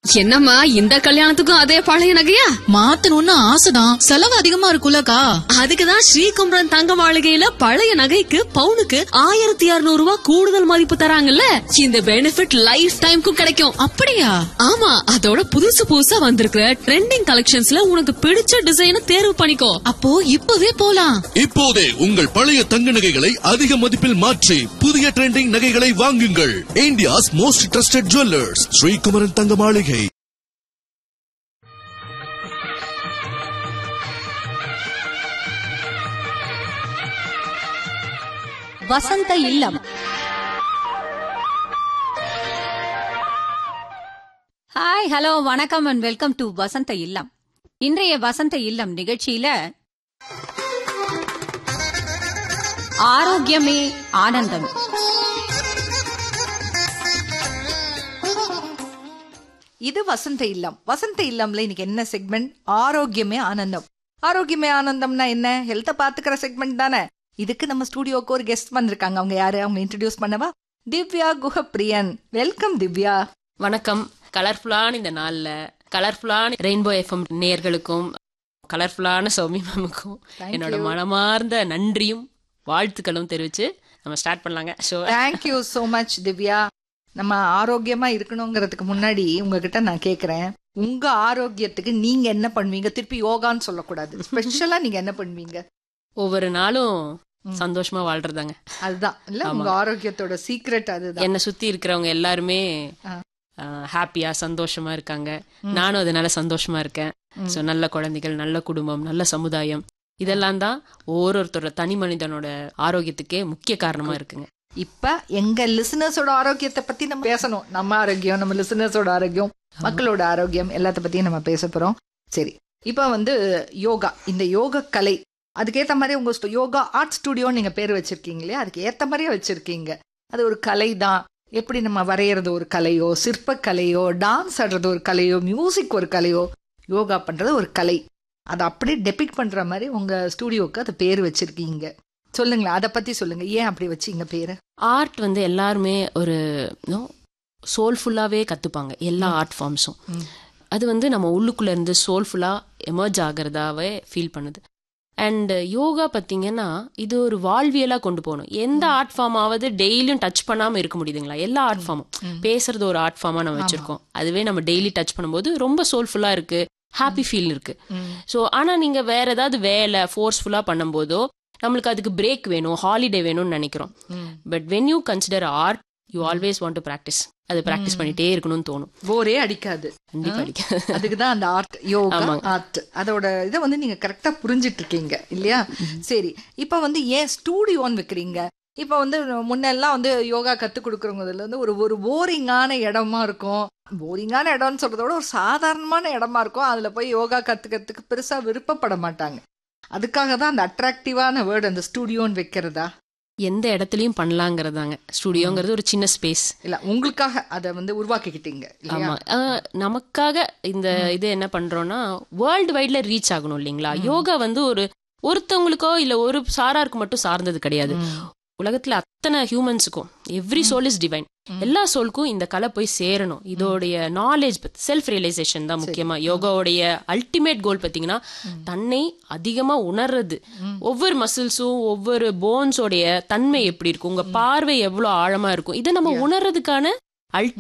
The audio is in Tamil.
என்னம்மா இந்த கல்யாணத்துக்கும் அதே பழைய நகையா மாத்தணும்னு ஆசைதான் செலவு அதிகமா இருக்குல்லக்கா அதுக்குதான் ஸ்ரீகுமரன் தங்க மாளிகையில பழைய நகைக்கு பவுனுக்கு ஆயிரத்தி இருநூறு ரூபாய் கூடுதல் மதிப்பு தராங்கல்ல இந்த பெனிஃபிட் லைஃப் டைம்க்கும் கிடைக்கும் அப்படியா ஆமா அதோட புதுசு புதுசா வந்திருக்கிற ட்ரெண்டிங் கலெக்ஷன்ஸ்ல உனக்கு பிடிச்ச டிசைனை தேர்வு பண்ணிக்கோ அப்போ இப்பவே போலாம் இப்போதே உங்கள் பழைய தங்க நகைகளை அதிக மதிப்பில் மாற்றி புதிய ட்ரெண்டிங் நகைகளை வாங்குங்கள் India's most trusted jewellers Srikumaran Thanga Maligai Vasantha Illam hi hello வணக்கம் and welcome to Vasantha Illam இன்றைய வசந்த இல்லம் நிகழ்ச்சியில ஆரோக்கியமே ஆனந்தம் இது வசந்த இல்லம் வசந்த இல்லம்ல இன்னைக்கு என்ன செக்மெண்ட் ஆரோக்கியமே ஆனந்தம் ஆரோக்கியமே ஆனந்தம்னா என்ன ஹெல்த்த பாத்துக்கிற செக்மெண்ட் தானே இதுக்கு நம்ம ஸ்டூடியோக்கு ஒரு கெஸ்ட் வந்திருக்காங்க அவங்க யாரு அவங்க இன்ட்ரடியூஸ் பண்ணவா திவ்யா குஹப்பிரியன் வெல்கம் திவ்யா வணக்கம் கலர்ஃபுல்லான இந்த நாள்ல கலர்ஃபுல்லான ரெயின்போ எஃப்எம் நேயர்களுக்கும் கலர்ஃபுல்லான சௌமி மேமுக்கும் என்னோட மனமார்ந்த நன்றியும் வாழ்த்துக்களும் தெரிவிச்சு நம்ம ஸ்டார்ட் பண்ணலாங்க show thank you so much Divya நம்ம ஆரோக்கியமா இருக்கணுங்கிறதுக்கு முன்னாடி உங்ககிட்ட நான் கேக்குறேன் உங்க ஆரோக்கியத்துக்கு நீங்க என்ன பண்ணுவீங்க திருப்பி யோகான்னு சொல்லக்கூடாது ஸ்பெஷலா நீங்க என்ன பண்ணுவீங்க ஒவ்வொரு நாளும் சந்தோஷமா வாழ்றதாங்க அதுதான் இல்ல உங்க ஆரோக்கியத்தோட சீக்ரெட் அதுதான் என்னை சுத்தி இருக்கிறவங்க எல்லாருமே ஆ. ஹாப்பியா சந்தோஷமா இருக்காங்க நானும் அதனால சந்தோஷமா இருக்கேன் சோ நல்ல குழந்தைகள் நல்ல குடும்பம் நல்ல சமுதாயம் இதெல்லாம் தான் ஒவ்வொருத்தரோட தனி மனிதனோட ஆரோக்கியத்துக்கே முக்கிய காரணமா இருக்குங்க இப்ப எங்க லிசனர்ஸோட ஆரோக்கியத்தை பத்தி நம்ம பேசணும் நம்ம ஆரோக்கியம் நம்ம லிசனர்ஸோட ஆரோக்கியம் மக்களோட ஆரோக்கியம் எல்லாத்த பத்தியும் நம்ம பேச போறோம் சரி இப்ப வந்து யோகா இந்த யோக கலை அதுக்கேத்த மாதிரி உங்க ஸ்டு- யோகா ஆர்ட் ஸ்டுடியோ நீங்க பேர் வச்சிருக்கீங்க இல்லையா அதுக்கு ஏத்த மாதிரியே வச்சிருக்கீங்க அது ஒரு கலை தான் எப்படி நம்ம வரைகிறது ஒரு கலையோ சிற்ப கலையோ டான்ஸ் ஆடுறது ஒரு கலையோ மியூசிக் ஒரு கலையோ யோகா பண்றது ஒரு கலை அதை அப்படியே டெபிக் பண்ற மாதிரி உங்க ஸ்டுடியோக்கு அது பேர் வச்சிருக்கீங்க சொல்லுங்களேன் அதை பத்தி சொல்லுங்க ஏன் அப்படி வச்சீங்க பேரு ஆர்ட் வந்து எல்லாருமே ஒரு சோல்ஃபுல்லாவே கத்துப்பாங்க எல்லா ஆர்ட் ஃபார்ம்ஸும் அது வந்து நம்ம உள்ளுக்குள்ள இருந்து சோல்ஃபுல்லா எமர்ஜ் ஆகிறதாவே ஃபீல் பண்ணுது அண்ட் யோகா பார்த்தீங்கன்னா இது ஒரு வாழ்வியலா கொண்டு போகணும் எந்த ஆர்ட் ஃபார்ம் ஆவது டெய்லியும் டச் பண்ணாம இருக்க முடியுதுங்களா எல்லா ஆர்ட் ஃபார்மும் பேசுறது ஒரு ஆர்ட் ஃபார்மா நம்ம வச்சிருக்கோம் அதுவே நம்ம டெய்லி டச் பண்ணும்போது ரொம்ப சோல்ஃபுல்லா இருக்கு ஹாப்பி ஃபீல் இருக்கு ஸோ ஆனா நீங்க வேற ஏதாவது வேலை ஃபோர்ஸ்ஃபுல்லா பண்ணும்போதோ நம்மளுக்கு அதுக்கு பிரேக் வேணும் ஹாலிடே வேணும்னு நினைக்கிறோம் but when you consider art you always want to practice அது ப்ராக்டிஸ் பண்ணிட்டே இருக்கணும்னு தோணும் போரே அடிக்காது கண்டிப்பா அடிக்க அதுக்குதான் அந்த ஆர்ட் யோகா ஆமாங்க. ஆர்ட் அதோட இதை வந்து நீங்க கரெக்டா புரிஞ்சிட்டு இருக்கீங்க இல்லையா சரி இப்ப வந்து ஏன் ஸ்டூடியோன்னு வைக்கிறீங்க இப்ப வந்து முன்னெல்லாம் வந்து யோகா கத்து கொடுக்கறவங்கதுல வந்து ஒரு ஒரு போரிங்கான இடமா இருக்கும் போரிங்கான இடம்னு சொல்றத விட ஒரு சாதாரணமான இடமா இருக்கும் அதுல போய் யோகா கத்துக்கிறதுக்கு பெருசா விருப்பப்பட மாட்டாங்க அதுக்காக தான் அந்த அட்ராக்டிவான வேர்டு அந்த ஸ்டூடியோன்னு வைக்கிறதா எந்த இடத்துலயும் பண்ணலாங்கிறதாங்க ஸ்டுடியோங்கிறது ஒரு சின்ன ஸ்பேஸ் இல்ல உங்களுக்காக அதை வந்து உருவாக்கிக்கிட்டீங்க இல்லையா ஆமா அஹ், நமக்காக இந்த இது என்ன பண்றோம்னா வேர்ல்டு வைட்ல ரீச் ஆகணும் இல்லைங்களா யோகா வந்து ஒரு ஒருத்தவங்களுக்கோ இல்ல ஒரு சாராருக்கு மட்டும் சார்ந்தது கிடையாது உலகத்துல அத்தனை ஹியூமன்ஸுக்கும் எவ்ரி சோல் இஸ் டிவைன் எல்லா சோலுக்கும் இந்த கலை போய் சேரணும் இதோடைய நாலேஜ் செல்ஃப் ரியலைசேஷன் தான் முக்கியமா யோகாவுடைய அல்டிமேட் கோல் பாத்தீங்கன்னா தன்னை அதிகமா உணர்றது ஒவ்வொரு மசில்ஸும் ஒவ்வொரு போன்ஸோடைய தன்மை எப்படி இருக்கும் உங்க பார்வை எவ்வளவு ஆழமா இருக்கும் இதை நம்ம உணர்றதுக்கான